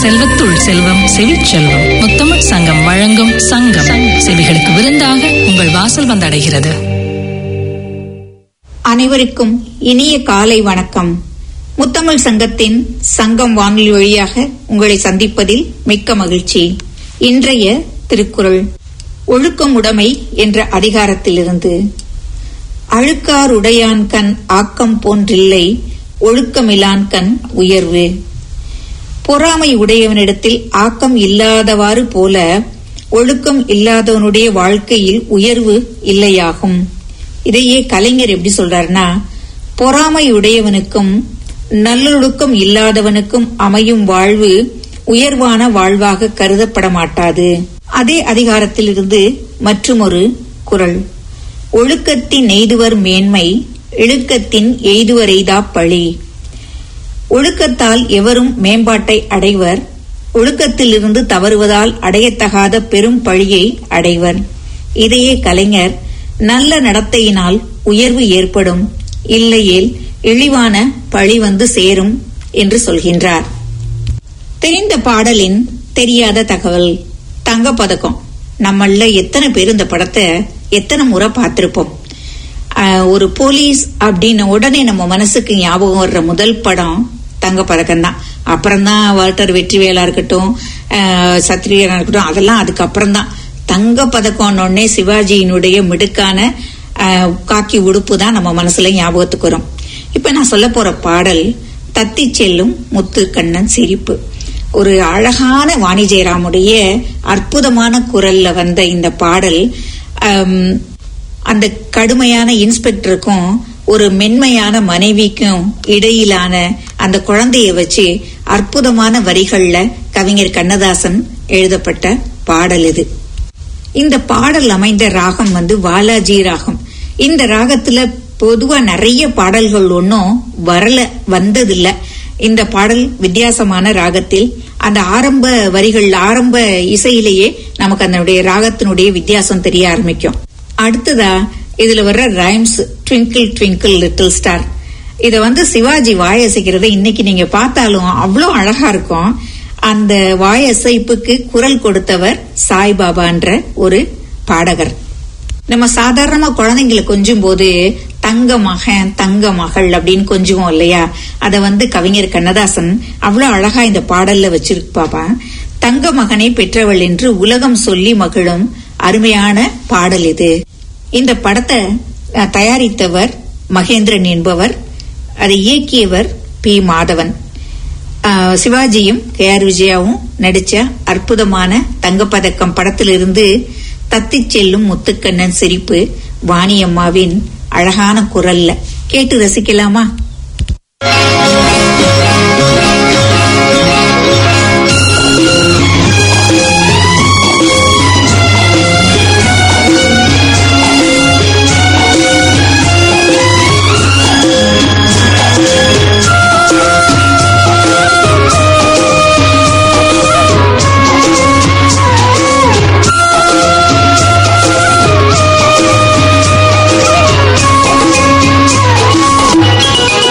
செல்வத்துள் செல்வம் செவிச்செல்வம் முத்தமிழ் சங்கம் வழங்கும் சங்கம் செவிகளுக்கு விருந்தாக உங்கள் வாசல் வந்தடைகிறது அனைவருக்கும் இனிய காலை வணக்கம் முத்தமிழ் சங்கத்தின் சங்கம் வானொலி வழியாக உங்களை சந்திப்பதில் மிக்க மகிழ்ச்சி இன்றைய திருக்குறள் ஒழுக்கம் உடைமை என்ற அதிகாரத்திலிருந்து அழுக்காருடையான் கண் ஆக்கம் போன்றில்லை ஒழுக்கமிலான் கண் உயர்வு பொறாமை உடையவனிடத்தில் ஆக்கம் இல்லாதவாறு போல ஒழுக்கம் இல்லாதவனுடைய வாழ்க்கையில் உயர்வு இல்லையாகும் இதையே கலைஞர் எப்படி சொல்றாருன்னா பொறாமை உடையவனுக்கும் நல்லொழுக்கம் இல்லாதவனுக்கும் அமையும் வாழ்வு உயர்வான வாழ்வாக கருதப்பட மாட்டாது அதே அதிகாரத்திலிருந்து மற்றுமொரு குரல் ஒழுக்கத்தின் எய்துவர் மேன்மை இழுக்கத்தின் எய்துவர் எய்தா பழி ஒழுக்கத்தால் எவரும் மேம்பாட்டை அடைவர் ஒழுக்கத்திலிருந்து தவறுவதால் அடையத்தகாத பெரும் பழியை அடைவர் இதையே கலைஞர் நல்ல நடத்தையினால் உயர்வு ஏற்படும் இல்லையேல் இழிவான பழி வந்து சேரும் என்று சொல்கின்றார் தெரிந்த பாடலின் தெரியாத தகவல் தங்கப்பதக்கம் நம்மள எத்தனை பேர் இந்த படத்தை எத்தனை முறை பார்த்திருப்போம் ஆஹ், ஒரு போலீஸ் அப்படின்னு உடனே நம்ம மனசுக்கு ஞாபகம் வர்ற முதல் படம் தங்கப்பதக்கம் தான் அப்புறம்தான் வால்டர் வெற்றிவேலா இருக்கட்டும் ஆஹ், சத்ரியனா இருக்கட்டும் அதெல்லாம் அதுக்கப்புறம் தான் தங்க பதக்கம்னு சிவாஜியினுடைய மிடுக்கான ஆஹ், காக்கி உடுப்பு தான் நம்ம மனசுல ஞாபகத்துக்கு வரும் இப்ப நான் சொல்ல போற பாடல் தத்தி செல்லும் முத்து கண்ணன் சிரிப்பு ஒரு அழகான வாணி ஜெயராமுடைய அற்புதமான குரல்ல வந்த இந்த பாடல் ஆம், அந்த கடுமையான இன்ஸ்பெக்டருக்கும் ஒரு மென்மையான மனைவிக்கும் இடையிலான அந்த குழந்தைய வச்சு அற்புதமான வரிகள்ல கவிஞர் கண்ணதாசன் எழுதப்பட்ட பாடல் இது இந்த பாடல் அமைந்த ராகம் வந்து வாலாஜி ராகம் இந்த ராகத்துல பொதுவா நிறைய பாடல்கள் ஒன்றும் வரல வந்ததில்ல இந்த பாடல் வித்தியாசமான ராகத்தில் அந்த ஆரம்ப வரிகள் ஆரம்ப இசையிலேயே நமக்கு அதனுடைய ராகத்தினுடைய வித்தியாசம் தெரிய ஆரம்பிக்கும் அடுத்ததா இதுல வர்ற rhymes twinkle twinkle little star இத வந்து சிவாஜி வாயசைக்கிறத இன்னைக்கு நீங்க பார்த்தாலும் அவ்வளோ அழகா இருக்கும் அந்த வாயசைப்புக்கு குரல் கொடுத்தவர் சாய்பாபான்ற ஒரு பாடகர் நம்ம சாதாரணமா குழந்தைங்களை கொஞ்சும் போது தங்க மகன் தங்க மகள் அப்படின்னு கொஞ்சுவோம் இல்லையா அத வந்து கவிஞர் கண்ணதாசன் அவ்வளவு அழகா இந்த பாடல்ல வச்சிருப்பாப்பா தங்க மகனை பெற்றவள் என்று உலகம் சொல்லி மகிழும் அருமையான பாடல் இது இந்த படத்தை அஹ், தயாரித்தவர் மகேந்திரன் என்பவர் அதை இயக்கியவர் பி மாதவன் ஆஹ் சிவாஜியும் கே ஆர் விஜயாவும் நடிச்ச அற்புதமான தங்கப்பதக்கம் படத்திலிருந்து தத்திச் செல்லும் முத்துக்கண்ணன் சிரிப்பு வாணியம்மாவின் அழகான குரல்ல கேட்டு ரசிக்கலாமா Thank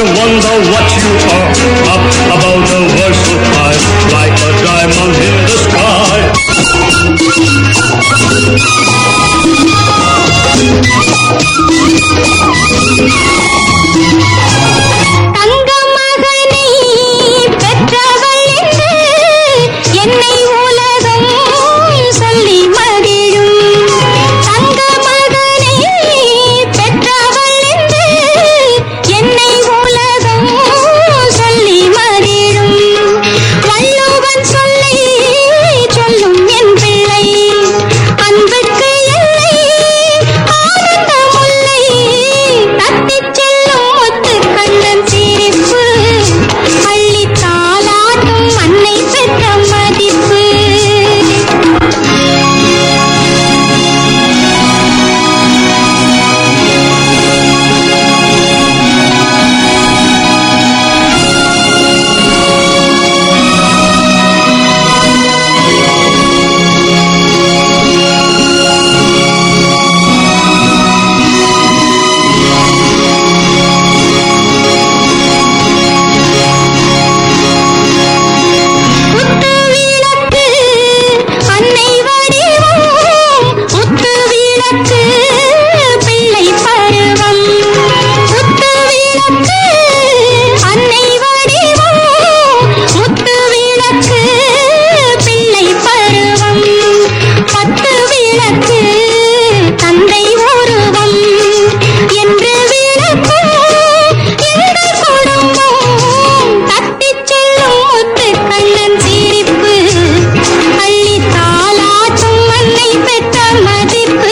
wonder what you are. Up above the world so high, like a diamond in the sky. தங்க மகனை பெற்றவள் என்று என்னை உலகம் சொல்லி மகிழும் தங்க மகனை பெற்றவள் என்று என்னை உலகம் சொல்லி மகிழும் வள்ளுவன் சொல்லை சொல்லும் என் பிள்ளை அன்புக்கு எல்லை ஆனந்த முல்லை தத்திச் செல்லும் முத்து கண்ணன் சிரிப்பு அள்ளி தாளாட்டும் அன்னை பெற்ற மதிப்பு குத்து விளக்கு அன்னை வடிவம் குத்து விளக்கு பிள்ளை பருவம் குத்து விளக்கு அன்னை வடிவம் முத்து விளக்கு பிள்ளை பருவம் பத்து விளக்கு தந்தை உருவம் என்று விளக்கும் எங்கள் குடும்பம் தத்திச் செல்லும் முத்து கண்ணன் சிரிப்பு அள்ளி தாளாட்டும் அன்னை பெற்ற மதிப்பு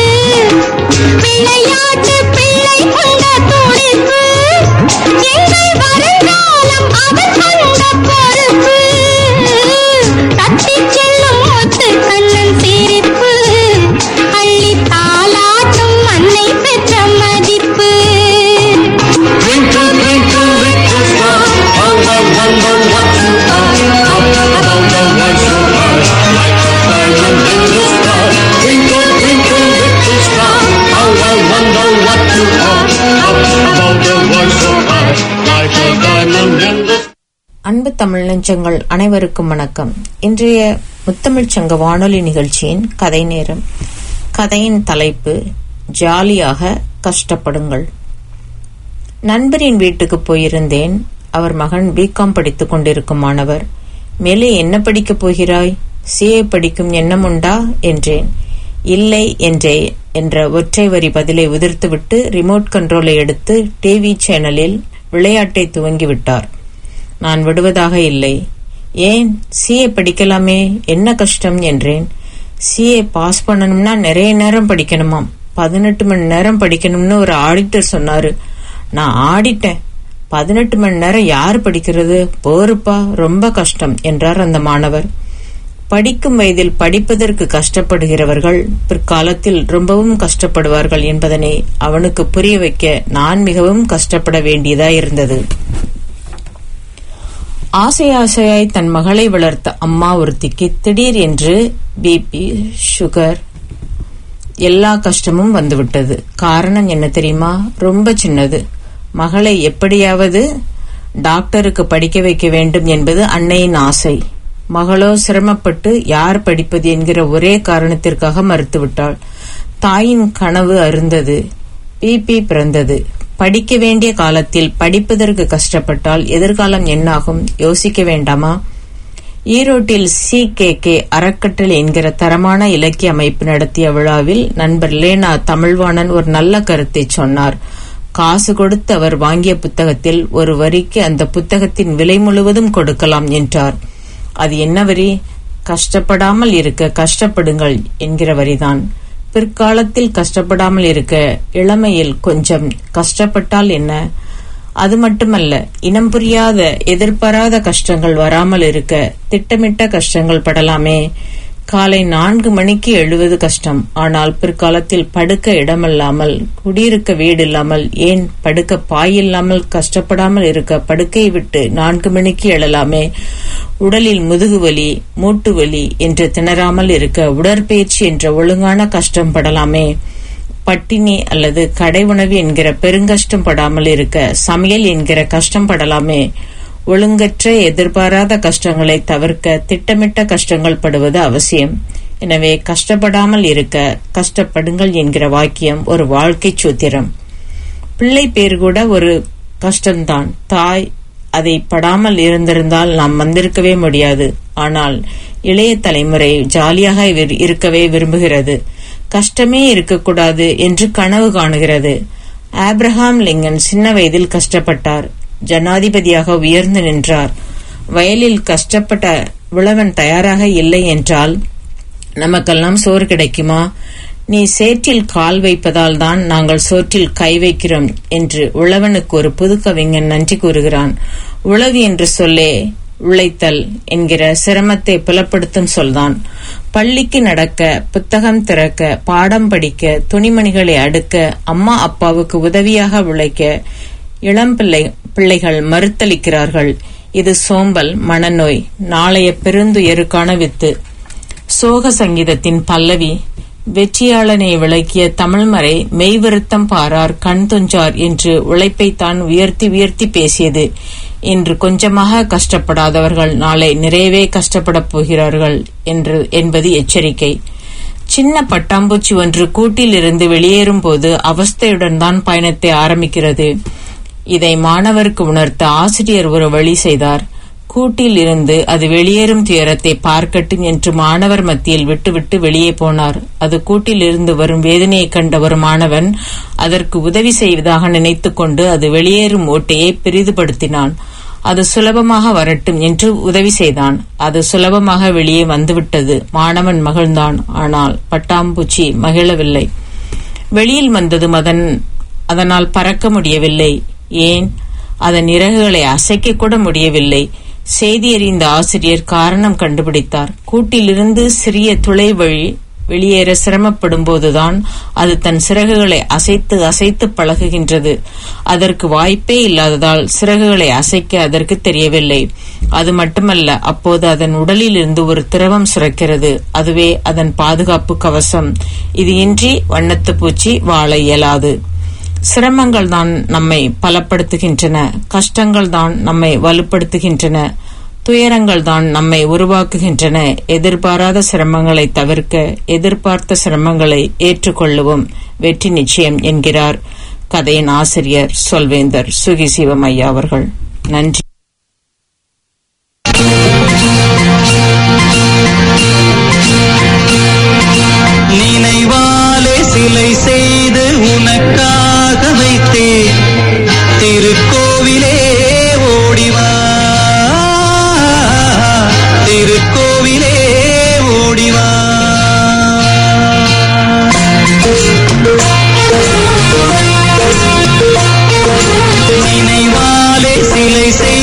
விளையாட்டு பிள்ளை கொண்ட துடிப்பு எங்கள் வருங்காலம் அவர் கொண்ட பொறுப்பு தத்திச் செல்லும் முத்து கண்ணன் சிரிப்பு அள்ளி தாளாட்டும் அன்னை பெற்ற மதிப்பு Twinkle, twinkle, little star, how I wonder what you are. Up above the world so high, like a diamond in the sky. Twinkle, twinkle, little star, how I wonder what you are. Up above the world so high, like a diamond in the sky. அன்பு தமிழ் நெஞ்சங்கள் அனைவருக்கும் வணக்கம் இன்றைய முத்தமிழ்ச் சங்க வானொலி நிகழ்ச்சியின் கதை நேரம் கதையின் தலைப்பு ஜாலியாக கஷ்டப்படுங்கள் நண்பரின் வீட்டுக்கு போயிருந்தேன் அவர் மகன் பிகாம் படித்துக் கொண்டிருக்கும் மாணவர் மேலே என்ன படிக்கப் போகிறாய் சிஏ படிக்கும் எண்ணம் உண்டா என்றேன் இல்லை என்றே என்ற ஒற்றை வரி பதிலை உதிர்த்துவிட்டு ரிமோட் கண்ட்ரோலை எடுத்து டிவி சேனலில் விளையாட்டை துவங்கிவிட்டார் நான் விடுவதாக இல்லை ஏன் சிஏ படிக்கலாமே என்ன கஷ்டம் என்றேன் சிஏ பாஸ் பண்ணணும்னா நிறைய நேரம் படிக்கணுமாம் பதினெட்டு மணி நேரம் படிக்கணும்னு ஒரு ஆடிட்டர் சொன்னாரு நான் ஆடிட்டேன் பதினெட்டு மணி நேரம் யாரு படிக்கிறது போருப்பா ரொம்ப கஷ்டம் என்றார் அந்த மாணவர் படிக்கும் வயதில் படிப்பதற்கு கஷ்டப்படுகிறவர்கள் பிற்காலத்தில் ரொம்பவும் கஷ்டப்படுவார்கள் என்பதனை அவனுக்கு புரிய வைக்க நான் மிகவும் கஷ்டப்பட வேண்டியதாய் இருந்தது ஆசை ஆசையாய் தன் மகளை வளர்த்த அம்மா ஒருத்திக்கு திடீர் என்று பிபி சுகர் எல்லா கஷ்டமும் வந்துவிட்டது காரணம் என்ன தெரியுமா ரொம்ப சின்னது மகளை எப்படியாவது டாக்டருக்கு படிக்க வைக்க வேண்டும் என்பது அன்னையின் ஆசை மகளோ சிரமப்பட்டு யார் படிப்பது என்கிற ஒரே காரணத்திற்காக மறுத்துவிட்டாள் தாயின் கனவு அருந்தது பிபி பிறந்தது படிக்க வேண்டிய காலத்தில் படிப்பதற்கு கஷ்டப்பட்டால் எதிர்காலம் என்னாகும் யோசிக்க வேண்டாமா ஈரோட்டில் சி கே கே அறக்கட்டளை என்கிற தரமான இலக்கிய அமைப்பு நடத்திய விழாவில் நண்பர் லேனா தமிழ்வாணன் ஒரு நல்ல கருத்தை சொன்னார் காசு கொடுத்து அவர் வாங்கிய புத்தகத்தில் ஒரு வரிக்கு அந்த புத்தகத்தின் விலை முழுவதும் கொடுக்கலாம் என்றார் அது என்ன வரி கஷ்டப்படாமல் இருக்க கஷ்டப்படுங்கள் என்கிற வரிதான் பிற்காலத்தில் கஷ்டப்படாமல் இருக்க இளமையில் கொஞ்சம் கஷ்டப்பட்டால் என்ன அது மட்டுமல்ல இனம் புரியாத எதிர்பாராத கஷ்டங்கள் வராமல் இருக்க திட்டமிட்ட கஷ்டங்கள் படலாமே காலை நான்கு மணிக்கு எழுவது கஷ்டம் ஆனால் பிற்காலத்தில் படுக்க இடமில்லாமல் குடியிருக்க வீடு இல்லாமல் ஏன் படுக்க பாய் இல்லாமல் கஷ்டப்படாமல் இருக்க படுக்கையை விட்டு நான்கு மணிக்கு எழலாமே உடலில் முதுகுவலி மூட்டு வலி என்று திணறாமல் இருக்க உடற்பயிற்சி என்ற ஒழுங்கான கஷ்டம் படலாமே பட்டினி அல்லது கடை உணவு என்கிற பெருங்கஷ்டம் படாமல் இருக்க சமையல் என்கிற கஷ்டம் படலாமே ஒழுங்கற்ற எதிர்பாராத கஷ்டங்களை தவிர்க்க திட்டமிட்ட கஷ்டங்கள் படுவது அவசியம் எனவே கஷ்டப்படாமல் இருக்க கஷ்டப்படுங்கள் என்கிற வாக்கியம் ஒரு வாழ்க்கை சூத்திரம் பிள்ளை பேர் கூட ஒரு கஷ்டம்தான் தாய் அதை படாமல் இருந்திருந்தால் நாம் வந்திருக்கவே முடியாது ஆனால் இளைய தலைமுறை ஜாலியாக இரு- இருக்கவே விரும்புகிறது கஷ்டமே இருக்கக்கூடாது என்று கனவு காணுகிறது ஆப்ரஹாம் லிங்கன் சின்ன வயதில் கஷ்டப்பட்டார் ஜனாதிபதியாக உயர்ந்து நின்றார் வயலில் கஷ்டப்பட்ட உழவன் தயாராக இல்லை என்றால் நமக்கெல்லாம் சோறு கிடைக்குமா நீ சேற்றில் கால் வைப்பதால் தான் நாங்கள் சோற்றில் கை வைக்கிறோம் என்று உழவனுக்கு ஒரு புது கவிஞன் நன்றி கூறுகிறான் உழவு என்று சொல்லே உழைத்தல் என்கிற சிரமத்தை புலப்படுத்தும் சொல்தான் பள்ளிக்கு நடக்க புத்தகம் திறக்க பாடம் படிக்க துணிமணிகளை அடுக்க அம்மா அப்பாவுக்கு உதவியாக உழைக்க இளம் பிள்ளை பிள்ளைகள் மறுத்தளிக்கிறார்கள் இது சோம்பல் மனநோய் நாளைய பெருந்துயருக்கான வித்து சோக சங்கீதத்தின் பல்லவி வெற்றியாளனை விளக்கிய தமிழ்மறை மெய்வருத்தம் பாரார் கண் துஞ்சார் என்று உழைப்பை தான் உயர்த்தி உயர்த்தி பேசியது இன்று கொஞ்சமாக கஷ்டப்படாதவர்கள் நாளை நிறையவே கஷ்டப்படப் போகிறார்கள் என்று என்பது எச்சரிக்கை சின்ன பட்டாம்பூச்சி ஒன்று கூட்டில் இருந்து வெளியேறும் போது அவஸ்தையுடன் தான் பயணத்தை ஆரம்பிக்கிறது இதை மாணவருக்கு உணர்த்த ஆசிரியர் ஒரு வழி செய்தார் கூட்டில் இருந்து அது வெளியேறும் துயரத்தை பார்க்கட்டும் என்று மாணவர் மத்தியில் விட்டுவிட்டு வெளியே போனார் அது கூட்டில் இருந்து வரும் வேதனையைக் கண்ட ஒரு மாணவன் அதற்கு உதவி செய்வதாக நினைத்துக் கொண்டு அது வெளியேறும் ஓட்டையை பெரிதுபடுத்தினான் அது சுலபமாக வரட்டும் என்று உதவி செய்தான் அது சுலபமாக வெளியே வந்துவிட்டது மாணவன் மகிழ்ந்தான் ஆனால் பட்டாம்பூச்சி மகிழவில்லை வெளியில் வந்ததும் அதன் அதனால் பறக்க முடியவில்லை ஏன் அதன் இறகுகளை அசைக்க கூட முடியவில்லை செய்தி அறிந்த ஆசிரியர் காரணம் கண்டுபிடித்தார் கூட்டிலிருந்து சிறிய துளை வழி வெளியேற சிரமப்படும் போதுதான் அது தன் சிறகுகளை அசைத்து அசைத்து பழகுகின்றது அதற்கு வாய்ப்பே இல்லாததால் சிறகுகளை அசைக்க அதற்கு தெரியவில்லை அது மட்டுமல்ல அப்போது அதன் உடலில் இருந்து ஒரு திரவம் சுரக்கிறது அதுவே அதன் பாதுகாப்பு கவசம் இது இன்றி வண்ணத்து பூச்சி வாழ இயலாது சிரமங்கள் தான் நம்மை பலப்படுத்துகின்றன கஷ்டங்கள் தான் நம்மை வலுப்படுத்துகின்றன துயரங்கள் தான் நம்மை உருவாக்குகின்றன எதிர்பாராத சிரமங்களை தவிர்க்க எதிர்பார்த்த சிரமங்களை ஏற்றுக்கொள்ளுவோம் வெற்றி நிச்சயம் என்கிறார் கதையின் ஆசிரியர் சொல்வேந்தர் சுகி சிவமையா அவர்கள் நன்றி நினைவாலே சிலை செய்து உனக்காக வைத்தேன் திருக்கோவிலே ஓடிவா திருக்கோவிலே ஓடிவா நினைவாலே சிலை செய்து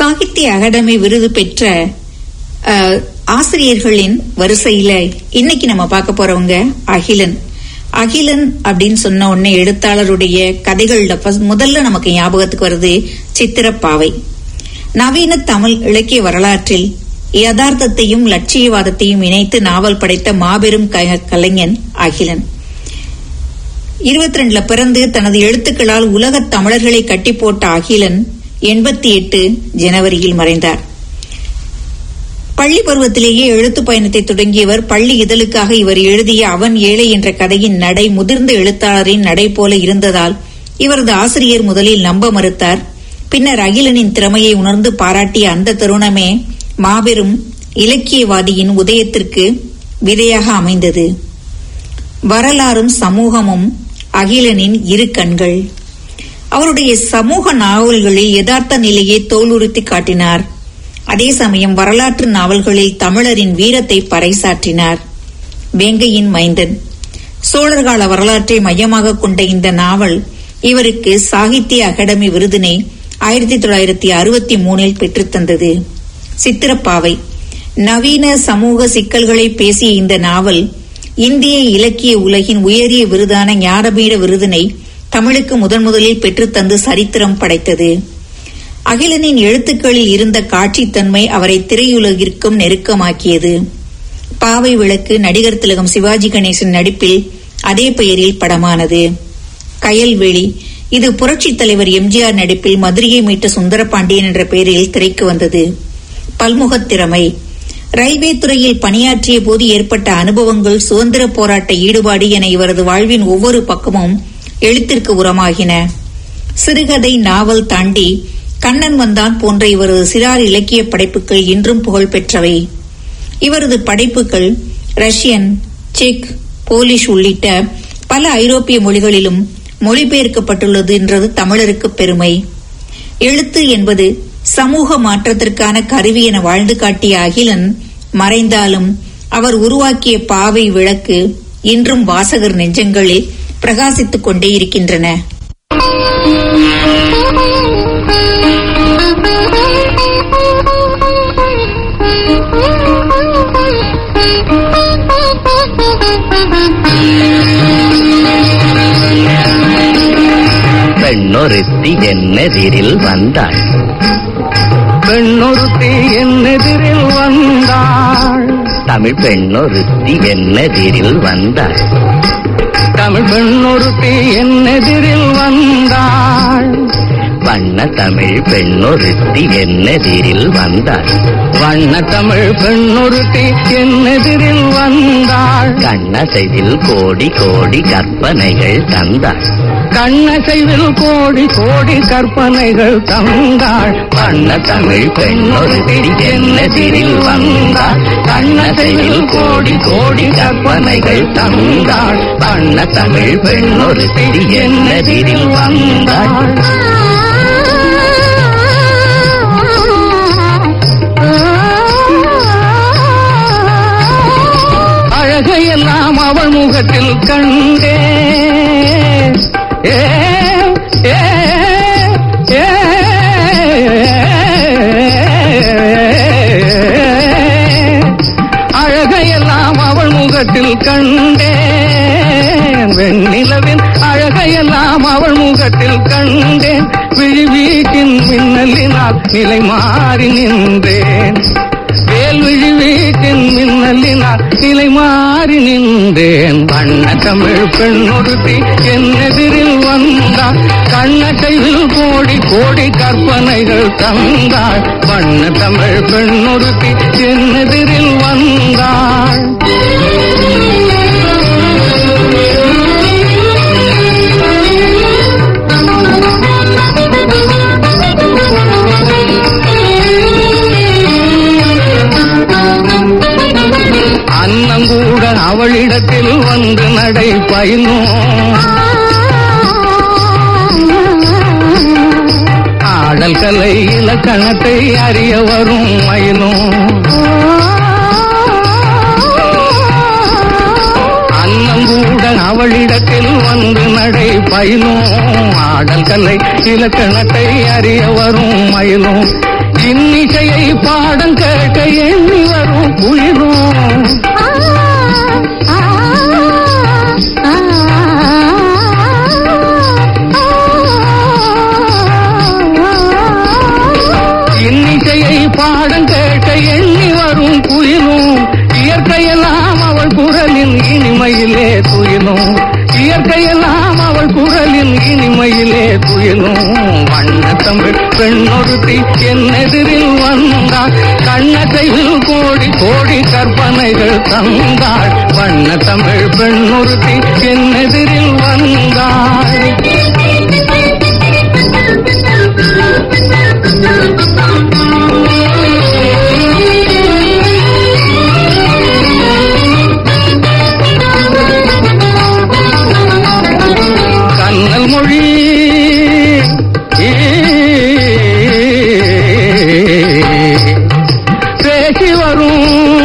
சாகித்ய அகாடமி விருது பெற்ற அஹ், ஆசிரியர்களின் வரிசையில இன்னைக்கு நம்ம பார்க்க போறவங்க அகிலன் அகிலன் அப்படின்னு சொன்ன உடனே எழுத்தாளருடைய கதைகள்ல first முதல்ல நமக்கு ஞாபகத்துக்கு வருது சித்திரப்பாவை நவீன தமிழ் இலக்கிய வரலாற்றில் யதார்த்தத்தையும் லட்சியவாதத்தையும் இணைத்து நாவல் படைத்த மாபெரும் க- கலைஞன் அகிலன் இருபத்தி ரெண்டுல பிறந்து தனது எழுத்துக்களால் உலகத் தமிழர்களை கட்டி போட்ட அகிலன் எண்பத்தி எட்டு ஜனவரியில் மறைந்தார் பள்ளி பருவத்திலேயே எழுத்து பயணத்தை தொடங்கியவர் பள்ளி இதழுக்காக இவர் எழுதிய அவன் ஏழை என்ற கதையின் நடை முதிர்ந்த எழுத்தாளரின் நடை போல இருந்ததால் இவரது ஆசிரியர் முதலில் நம்ப மறுத்தார் பின்னர் அகிலனின் திறமையை உணர்ந்து பாராட்டிய அந்த தருணமே மாபெரும் இலக்கியவாதியின் உதயத்திற்கு விதையாக அமைந்தது வரலாறும் சமூகமும் அகிலனின் இரு கண்கள் அவருடைய சமூக நாவல்களில் யதார்த்த நிலையை தோலுறுத்தி காட்டினார் அதே சமயம் வரலாற்று நாவல்களில் தமிழரின் வீரத்தை பறைசாற்றினார் வேங்கையின் மைந்தன் சோழர்கால வரலாற்றை மையமாக கொண்ட இந்த நாவல் இவருக்கு சாகித்ய அகாடமி விருதினை ஆயிரத்தி தொள்ளாயிரத்தி அறுபத்தி மூணில் பெற்றுத்தந்தது சித்திரப்பாவை நவீன சமூக சிக்கல்களை பேசிய இந்த நாவல் இந்திய இலக்கிய உலகின் உயரிய விருதான ஞானபீட விருதினை தமிழுக்கு முதன் முதலில் பெற்றுத்தந்து சரித்திரம் படைத்தது அகிலனின் எழுத்துக்களில் இருந்த காட்சித்தன்மை அவரை திரையுலகிற்கும் நெருக்கமாக்கியது பாவை விளக்கு நடிகர் திலகம் சிவாஜி கணேசன் நடிப்பில் அதே பெயரில் படமானது கயல்வெளி இது புரட்சித் தலைவர் எம்ஜிஆர் நடிப்பில் மதுரையை மீட்ட சுந்தரபாண்டியன் என்ற பெயரில் திரைக்கு வந்தது பல்முகத் திறமை ரயில்வே துறையில் பணியாற்றிய போது ஏற்பட்ட அனுபவங்கள் சுதந்திர போராட்ட ஈடுபாடு என இவரது வாழ்வின் ஒவ்வொரு பக்கமும் எழுத்திற்கு உரமாகின சிறுகதை நாவல் தாண்டி கண்ணன் வந்தான் போன்ற இவரது சிறார் இலக்கிய படைப்புகள் இன்றும் புகழ் பெற்றவை இவரது படைப்புகள் ரஷ்யன் செக் போலிஷ் உள்ளிட்ட பல ஐரோப்பிய மொழிகளிலும் மொழிபெயர்க்கப்பட்டுள்ளது என்றது தமிழருக்கு பெருமை எழுத்து என்பது சமூக மாற்றத்திற்கான கருவி என வாழ்ந்து காட்டிய அகிலன் மறைந்தாலும் அவர் உருவாக்கிய பாவை விளக்கு இன்றும் வாசகர் நெஞ்சங்களில் பிரகாசித்துக் கொண்டே இருக்கின்றன பெண்ணொருத்தி என்னெதிரில் வந்தாள் பெண்ணொருத்தி என்னெதிரில் வந்தாள் தமிழ் பெண்ணொருத்தி என்னெதிரில் வந்தாள் தமிழ் பெண்ணொருத்தி என்னெதிரில் வந்தாள் வண்ண தமிழ் பெண்ணொருத்தி என்னெதிரில் வந்தாள் வண்ண தமிழ் பெண்ணொருத்தி என்னெதிரில் வந்தாள் கண்ணசைவில் கோடி கோடி கற்பனைகள் தந்தாள் கண்ணசைவில் கோடி கோடி கற்பனைகள் தந்தாள் வண்ண தமிழ் பெண்ணொருத்தி என்னெதிரில் வந்தாள் கண்ணசைவில் கோடி கோடி கற்பனைகள் தந்தாள் வண்ண தமிழ் பெண்ணொருத்தி என்னெதிரில் வந்தாள் அழகையெல்லாம் அவள் முகத்தில் கண்டே ஏ, ஏ, ஏ, அழகையெல்லாம் அவள் முகத்தில் கண்டேன் வெண்ணிலவின் அழகையெல்லாம் அவள் முகத்தில் கண்டேன் விழி வீட்டின் மின்னலினால் நிலை மாறி நின்றேன் வேல் விழி வீட்டின் மின்னலினால் நிலை மாறி நின்றேன் வண்ண தமிழ் பெண்ணொருத்தி என் எதிரில் வந்தாள் கண்ணசைவில் கோடி கோடி கற்பனைகள் தந்தாள் வண்ண தமிழ் பெண்ணொருத்தி என் எதிரில் வந்தாள் அன்னங்கூட அவளிடத்தில் வந்து நடை பயிலும் ஆடல் கலை இலக்கணத்தை அறிய வரும் மயிலும் அன்னங்கூட அவள் அவளிடத்தில் வந்து நடை பயிலும் ஆடல் கலை இலக்கணத்தை அறிய வரும் மயிலும் இன்னிசையை பாடம் கேட்க எண்ணி வரும் குயிலும் இன்னிசையை பாடம் கேட்க எண்ணி வரும் குயிலும் இயற்கையெல்லாம் அவள் குரலின் இனிமையிலே துயிலும் இயற்கையெல்லாம் அவள் குரலின் இனிமையிலே துயிலும் வண்ண தமிழ் பெண்ணொருத்தி என் எதிரில் வந்தாள் கண்ணத்தையில் கோடி கோடி கற்பனைகள் தந்தாள் வண்ண தமிழ் பெண்ணொருத்தி என் எதிரில் வந்தாள் கண்ணல் மொழி பேசி வரும்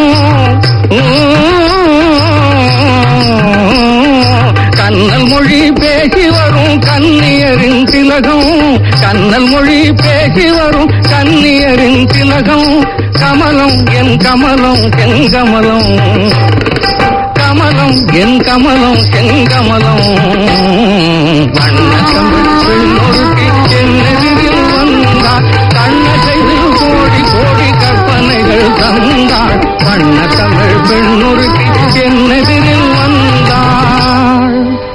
கண்ணல் மொழி பேசி வரும் கன்னியரின் திலகம் கண்ணல் மொழி பேசி வரும் கன்னியரின் திலகம் கமலம் என் கமலம் செங்கமலம் கமலம் என் கமலம் செங்கமலம் வண்ண பெண்ணொருத்தி என் எதிரில் வந்தாள் கண்ணசைவில் கோடி கோடி கற்பனைகள் தந்தாள் வண்ண தமிழ் பெண்ணொருத்தி என் எதிரில் வந்தாள்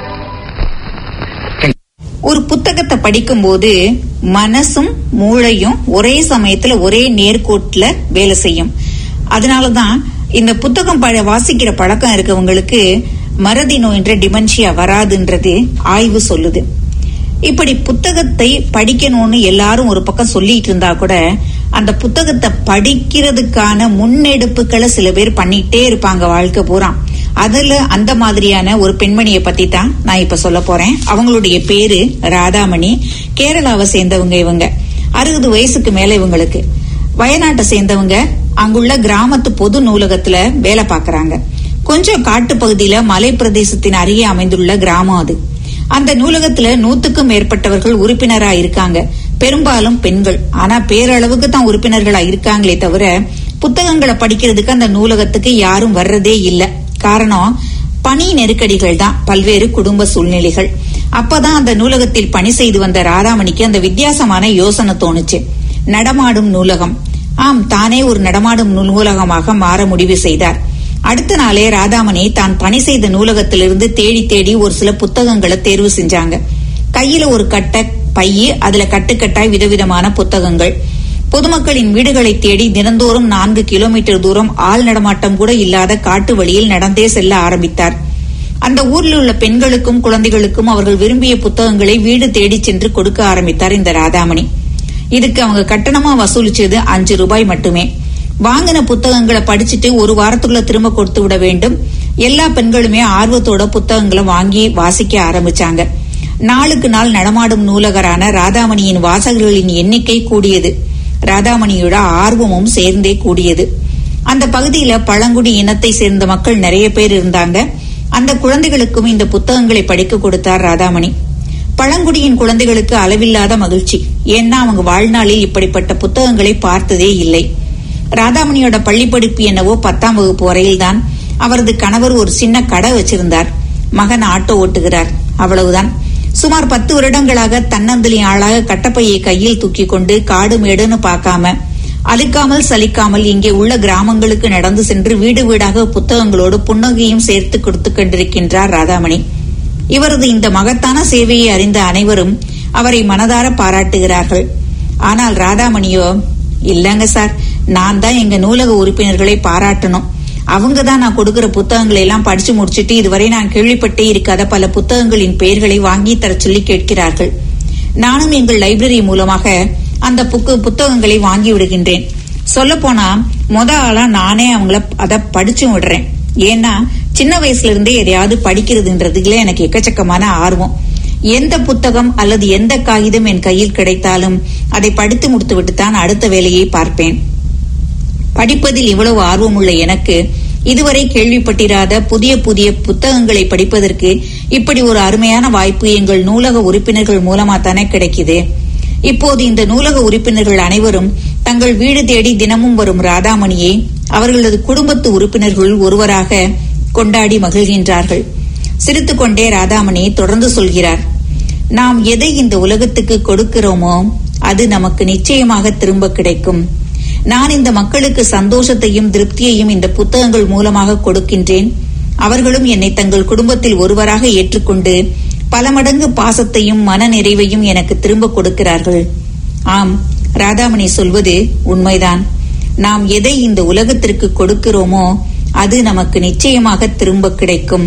ஒரு புத்தகத்தை படிக்கும்போது மனசும் மூளையும் ஒரே சமயத்துல ஒரே நேர்கோட்டுல வேலை செய்யும் அதனாலதான் இந்த புத்தகம் பழ வாசிக்கிற பழக்கம் இருக்கவங்களுக்கு மறதி நோயின்ற டிமென்ஷியா வராதுன்றது ஆய்வு சொல்லுது இப்படி புத்தகத்தை படிக்கணும்னு எல்லாரும் ஒரு பக்கம் சொல்லிட்டு இருந்தா கூட அந்த புத்தகத்தை படிக்கிறதுக்கான முன்னெடுப்புகளை சில பேர் பண்ணிட்டே இருப்பாங்க வாழ்க்கை பூரா அதுல அந்த மாதிரியான ஒரு பெண்மணியை பத்தி தான் நான் இப்ப சொல்ல போறேன் அவங்களுடைய பேரு ராதாமணி கேரளாவை சேர்ந்தவங்க இவங்க அறுபது வயசுக்கு மேல இவங்களுக்கு வயநாட்டை சேர்ந்தவங்க அங்குள்ள கிராமத்து பொது நூலகத்துல வேலை பார்க்கறாங்க கொஞ்சம் காட்டு பகுதியில மலை பிரதேசத்தின் அருகே அமைந்துள்ள கிராமம் அது அந்த நூலகத்துல நூத்துக்கும் மேற்பட்டவர்கள் உறுப்பினரா இருக்காங்க பெரும்பாலும் பெண்கள் ஆனா பேரளவுக்கு தான் உறுப்பினர்களா இருக்காங்களே தவிர புத்தகங்களை படிக்கிறதுக்கு அந்த நூலகத்துக்கு யாரும் வர்றதே இல்ல காரணம் பணி நெருக்கடிகள் தான் பல்வேறு குடும்ப சூழ்நிலைகள் அப்பதான் அந்த நூலகத்தில் பணி செய்து வந்த ராதாமணிக்கு அந்த வித்தியாசமான யோசனை தோணுச்சு நடமாடும் நூலகம் ஆம் தானே ஒரு நடமாடும் நூலகமாக மாற முடிவு செய்தார் அடுத்த நாளே ராதாமணி தான் பணி செய்த நூலகத்திலிருந்து தேடி தேடி ஒரு சில புத்தகங்களை தேர்வு செஞ்சாங்க கையில ஒரு கட்ட பைய அதுல கட்டுக்கட்டாய் விதவிதமான புத்தகங்கள் பொதுமக்களின் வீடுகளை தேடி தினந்தோறும் நான்கு கிலோமீட்டர் தூரம் ஆள் நடமாட்டம் கூட இல்லாத காட்டு வழியில் நடந்தே செல்ல ஆரம்பித்தார் அந்த ஊரில் உள்ள பெண்களுக்கும் குழந்தைகளுக்கும் அவர்கள் விரும்பிய புத்தகங்களை வீடு தேடி சென்று கொடுக்க ஆரம்பித்தார் இந்த ராதாமணி இதுக்கு அவங்க கட்டணமா வசூலிச்சது அஞ்சு ரூபாய் மட்டுமே வாங்கின புத்தகங்களை படிச்சுட்டு ஒரு வாரத்துக்குள்ள திரும்ப கொடுத்து விட வேண்டும் எல்லா பெண்களுமே ஆர்வத்தோட புத்தகங்களை வாங்கி வாசிக்க ஆரம்பிச்சாங்க நாளுக்கு நாள் நடமாடும் நூலகரான ராதாமணியின் வாசகர்களின் எண்ணிக்கை கூடியது ராதாமணியோட ஆர்வமும் சேர்ந்தே கூடியது அந்த பகுதியில பழங்குடி இனத்தை சேர்ந்த மக்கள் நிறைய பேர் இருந்தாங்க அந்த குழந்தைகளுக்கும் இந்த புத்தகங்களை படிக்க கொடுத்தார் ராதாமணி பழங்குடியின் குழந்தைகளுக்கு அளவில்லாத மகிழ்ச்சி ஏன்னா அவங்க வாழ்நாளில் இப்படிப்பட்ட புத்தகங்களை பார்த்ததே இல்லை ராதாமணியோட பள்ளி படிப்பு என்னவோ பத்தாம் வகுப்பு வரையில்தான் அவரது கணவர் ஒரு சின்ன கடை வச்சிருந்தார் மகன் ஆட்டோ ஓட்டுகிறார் அவ்வளவுதான் சுமார் பத்து வருடங்களாக தன்னந்தலி ஆளாக கட்டப்பையை கையில் தூக்கி கொண்டு காடு மேடுன்னு பார்க்காம அழிக்காமல் சலிக்காமல் இங்கே உள்ள கிராமங்களுக்கு நடந்து சென்று வீடு வீடாக புத்தகங்களோடு புன்னகையும் சேர்த்து கொடுத்து கொண்டிருக்கின்றார் ராதாமணி இவரது இந்த மகத்தான சேவையை அறிந்த அனைவரும் அவரை மனதார பாராட்டுகிறார்கள் ஆனால் ராதாமணியோ இல்லங்க சார் நான் தான் எங்க நூலக உறுப்பினர்களை பாராட்டணும் அவங்க தான் நான் கொடுக்கிற புத்தகங்களை எல்லாம் படிச்சு முடிச்சிட்டு இதுவரை நான் கேள்விப்பட்டே இருக்காத பல புத்தகங்களின் பெயர்களை வாங்கி தர சொல்லி கேட்கிறார்கள் நானும் எங்கள் லைப்ரரி மூலமாக அந்த புக்கு புத்தகங்களை வாங்கி விடுகின்றேன் சொல்ல போனா முத ஆளா நானே அவங்கள அத படிச்சும் விடுறேன் ஏன்னா சின்ன வயசுல இருந்தே எதையாவது படிக்கிறதுன்றதுல எனக்கு எக்கச்சக்கமான ஆர்வம் எந்த புத்தகம் அல்லது எந்த காகிதம் என் கையில் கிடைத்தாலும் அதை படித்து முடித்து விட்டுத்தான் அடுத்த வேலையை பார்ப்பேன் படிப்பதில் இவ்வளவு ஆர்வமுள்ள எனக்கு இதுவரை கேள்விப்பட்டிராத புதிய புதிய புத்தகங்களை படிப்பதற்கு இப்படி ஒரு அருமையான வாய்ப்பு எங்கள் நூலக உறுப்பினர்கள் மூலமா தானே கிடைக்குது இப்போது இந்த நூலக உறுப்பினர்கள் அனைவரும் தங்கள் வீடு தேடி தினமும் வரும் ராதாமணியை அவர்களது குடும்பத்து உறுப்பினர்கள் ஒருவராக கொண்டாடி மகிழ்கின்றார்கள் சிரித்துக்கொண்டே ராதாமணி தொடர்ந்து சொல்கிறார் நாம் எதை இந்த உலகத்துக்கு கொடுக்கிறோமோ அது நமக்கு நிச்சயமாக திரும்ப கிடைக்கும் நான் இந்த மக்களுக்கு சந்தோஷத்தையும் திருப்தியையும் இந்த புத்தகங்கள் மூலமாக கொடுக்கின்றேன் அவர்களும் என்னை தங்கள் குடும்பத்தில் ஒருவராக ஏற்றுக்கொண்டு பல மடங்கு பாசத்தையும் மன நிறைவையும் எனக்கு திரும்ப கொடுக்கிறார்கள் ஆம் ராதாமணி சொல்வது உண்மைதான் நாம் எதை இந்த உலகத்திற்கு கொடுக்கிறோமோ அது நமக்கு நிச்சயமாக திரும்ப கிடைக்கும்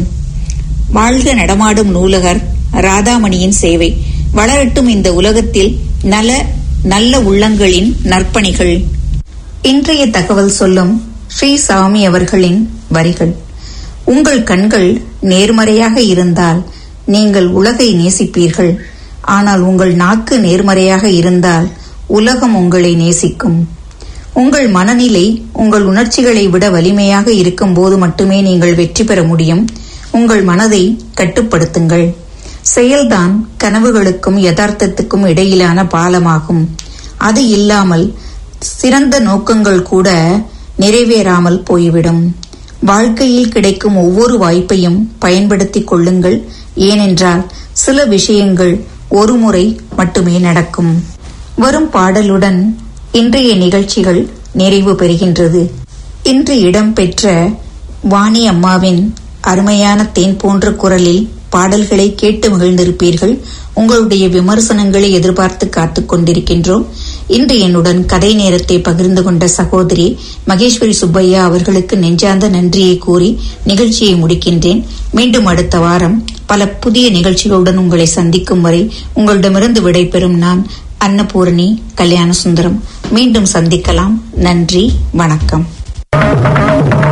வாழ்க நடமாடும் நூலகர் ராதாமணியின் சேவை வளரட்டும் இந்த உலகத்தில் நல நல்ல உள்ளங்களின் நற்பணிகள் இன்றைய தகவல் சொல்லும் ஸ்ரீ சாமி அவர்களின் வரிகள் உங்கள் கண்கள் நேர்மறையாக இருந்தால் நீங்கள் உலகை நேசிப்பீர்கள் ஆனால் உங்கள் நாக்கு நேர்மறையாக இருந்தால் உலகம் உங்களை நேசிக்கும் உங்கள் மனநிலை உங்கள் உணர்ச்சிகளை விட வலிமையாக இருக்கும்போது மட்டுமே நீங்கள் வெற்றி பெற முடியும் உங்கள் மனதை கட்டுப்படுத்துங்கள் செயல்தான் கனவுகளுக்கும் யதார்த்தத்துக்கும் இடையிலான பாலமாகும் அது இல்லாமல் சிறந்த நோக்கங்கள் கூட நிறைவேறாமல் போய்விடும் வாழ்க்கையில் கிடைக்கும் ஒவ்வொரு வாய்ப்பையும் பயன்படுத்திக் கொள்ளுங்கள் ஏனென்றால் சில விஷயங்கள் ஒரு முறை மட்டுமே நடக்கும் வரும் பாடலுடன் இன்றைய நிகழ்ச்சிகள் நிறைவு பெறுகின்றது இன்று இடம்பெற்ற வாணி அம்மாவின் அருமையான தேன் போன்ற குரலில் பாடல்களை கேட்டு மகிழ்ந்திருப்பீர்கள் உங்களுடைய விமர்சனங்களை எதிர்பார்த்து காத்துக் கொண்டிருக்கின்றோம் இன்று என்னுடன் கதை நேரத்தை பகிர்ந்து கொண்ட சகோதரி மகேஸ்வரி சுப்பையா அவர்களுக்கு நெஞ்சார்ந்த நன்றியை கூறி நிகழ்ச்சியை முடிக்கின்றேன் மீண்டும் அடுத்த வாரம் பல புதிய நிகழ்ச்சிகளுடன் உங்களை சந்திக்கும் வரை உங்களிடமிருந்து விடைபெறும் நான் அன்னபூரணி கல்யாண சுந்தரம் மீண்டும் சந்திக்கலாம் நன்றி வணக்கம்